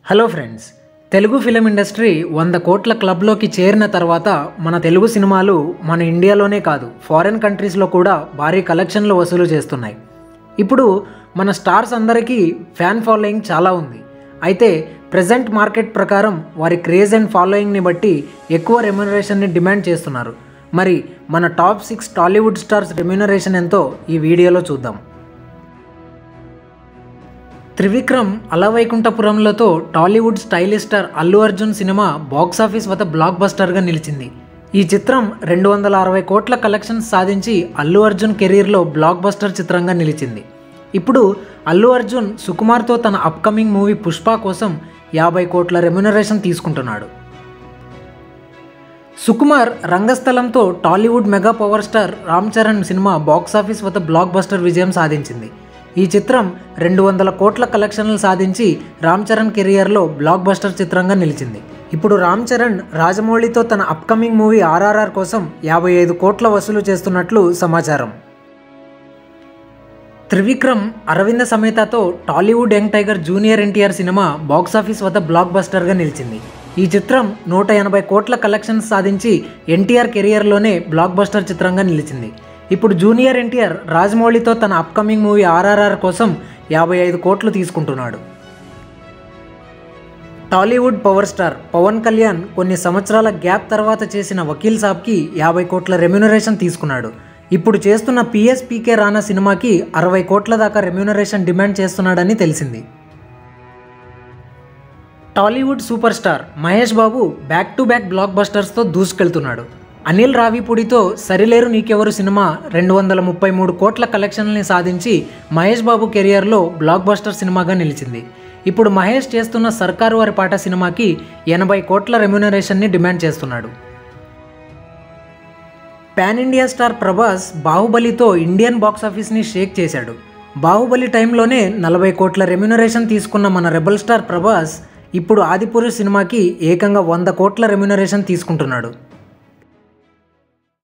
hello friends Telugu film industry వంద కోట్ల క్లబ్లోకి చేరిన తర్వాత మన తెలుగు సినిమాలు మన ఇండియాలోనే కాదు ఫారిన్ కంట్రీస్లో కూడా భారీ కలెక్షన్లు వసూలు చేస్తున్నాయి ఇప్పుడు మన స్టార్స్ అందరికీ ఫ్యాన్ ఫాలోయింగ్ చాలా ఉంది అయితే ప్రజెంట్ మార్కెట్ ప్రకారం వారి క్రేజ్ అండ్ ఫాలోయింగ్ని బట్టి ఎక్కువ రెమ్యునరేషన్ని డిమాండ్ చేస్తున్నారు మరి మన top six Tollywood stars remuneration ఎంతో ఈ వీడియోలో చూద్దాం త్రివిక్రమ్ అలవైకుంఠపురంలతో Tollywood stylish star Allu Arjun cinema box office వద్ద బ్లాక్ బస్టర్గా నిలిచింది ఈ చిత్రం రెండు వందల అరవై కోట్ల కలెక్షన్స్ సాధించి అల్లు అర్జున్ కెరీర్లో బ్లాక్ బస్టర్ చిత్రంగా నిలిచింది ఇప్పుడు అల్లు అర్జున్ సుకుమార్తో తన అప్కమింగ్ మూవీ పుష్ప కోసం యాభై కోట్ల రెమ్యునరేషన్ తీసుకుంటున్నాడు సుకుమార్ రంగస్థలంతో Tollywood mega power star Ram Charan cinema box office వద్ద బ్లాక్ బస్టర్ విజయం సాధించింది ఈ చిత్రం రెండు వందల కోట్ల కలెక్షన్లు సాధించి రామ్ చరణ్ కెరియర్లో బ్లాక్ బస్టర్ చిత్రంగా నిలిచింది ఇప్పుడు రామ్ చరణ్ రాజమౌళితో తన అప్కమింగ్ మూవీ ఆర్ఆర్ఆర్ కోసం యాభై ఐదు కోట్ల వసూలు చేస్తున్నట్లు సమాచారం త్రివిక్రమ్ అరవింద సమేతతో Tollywood young tiger junior NTR cinema box office వద్ద బ్లాక్ బస్టర్గా నిలిచింది ఈ చిత్రం నూట ఎనభై కోట్ల కలెక్షన్స్ సాధించి ఎన్టీఆర్ కెరియర్లోనే బ్లాక్ బస్టర్ చిత్రంగా నిలిచింది ఇప్పుడు జూనియర్ ఎన్టీఆర్ రాజమౌళితో తన అప్కమింగ్ మూవీ ఆర్ఆర్ఆర్ కోసం యాభై ఐదు కోట్లు తీసుకుంటున్నాడు Tollywood power star Pawan Kalyan కొన్ని సంవత్సరాల గ్యాప్ తర్వాత చేసిన వకీల్ సాబ్కి యాభై కోట్ల రెమ్యునరేషన్ తీసుకున్నాడు ఇప్పుడు చేస్తున్న పిఎస్పీకే రానా సినిమాకి అరవై కోట్ల దాకా రెమ్యునరేషన్ డిమాండ్ చేస్తున్నాడని తెలిసింది Tollywood super star Mahesh Babu back to back బ్లాక్ బస్టర్స్తో దూసుకెళ్తున్నాడు అనిల్ రావిపూడితో సరిలేరు నీకెవరు సినిమా రెండు వందల ముప్పై మూడు కోట్ల కలెక్షన్లని సాధించి మహేష్ బాబు కెరియర్లో బ్లాక్ బస్టర్ సినిమాగా నిలిచింది ఇప్పుడు మహేష్ చేస్తున్న సర్కారు వారి పాట సినిమాకి ఎనభై కోట్ల రెమ్యునరేషన్ని డిమాండ్ చేస్తున్నాడు పాన్ ఇండియా స్టార్ ప్రభాస్ బాహుబలితో ఇండియన్ బాక్స్ ఆఫీస్ని షేక్ చేశాడు బాహుబలి టైంలోనే నలభై కోట్ల రెమ్యునరేషన్ తీసుకున్న మన రెబల్ స్టార్ ప్రభాస్ ఇప్పుడు ఆదిపురుష్ సినిమాకి ఏకంగా వంద కోట్ల రెమ్యునరేషన్ తీసుకుంటున్నాడు